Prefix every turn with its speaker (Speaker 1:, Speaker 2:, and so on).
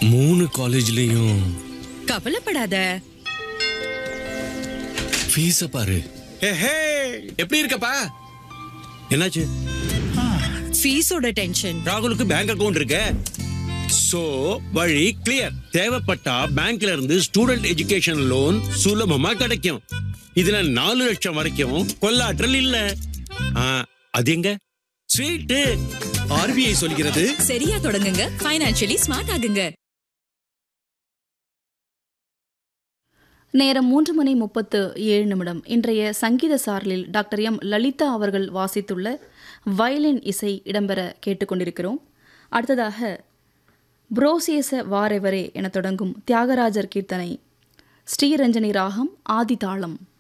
Speaker 1: மூணு காலேஜ்லயும்
Speaker 2: கவலைப்படாத
Speaker 1: ஃபீஸ பாரு
Speaker 3: ஹே எப்படி இருக்கப்பா
Speaker 1: என்னாச்சு
Speaker 2: ஃபீஸோட டென்ஷன்
Speaker 3: ராகுலுக்கு பேங்க் அக்கவுண்ட் இருக்கு சோ வழி கிளியர் தேவைப்பட்டா பேங்க்ல இருந்து ஸ்டூடெண்ட் எஜுகேஷன் லோன் சுலபமா கிடைக்கும் இதுல நாலு லட்சம் வரைக்கும் கொள்ளாற்றல் இல்ல ஆ, அது எங்க ஸ்வீட்டு
Speaker 4: ஆர்பிஐ சொல்கிறது
Speaker 2: சரியா தொடங்குங்க ஃபைனான்சியலி ஸ்மார்ட் ஆகுங்க
Speaker 5: நேரம் மூன்று மணி முப்பத்து ஏழு நிமிடம் இன்றைய சங்கீத சாரலில் டாக்டர் எம் லலிதா அவர்கள் வாசித்துள்ள வயலின் இசை இடம்பெற கேட்டுக்கொண்டிருக்கிறோம் அடுத்ததாக புரோசேச வாரெவரே என தொடங்கும் தியாகராஜர் கீர்த்தனை ஸ்ரீரஞ்சனி ராகம் ஆதிதாளம்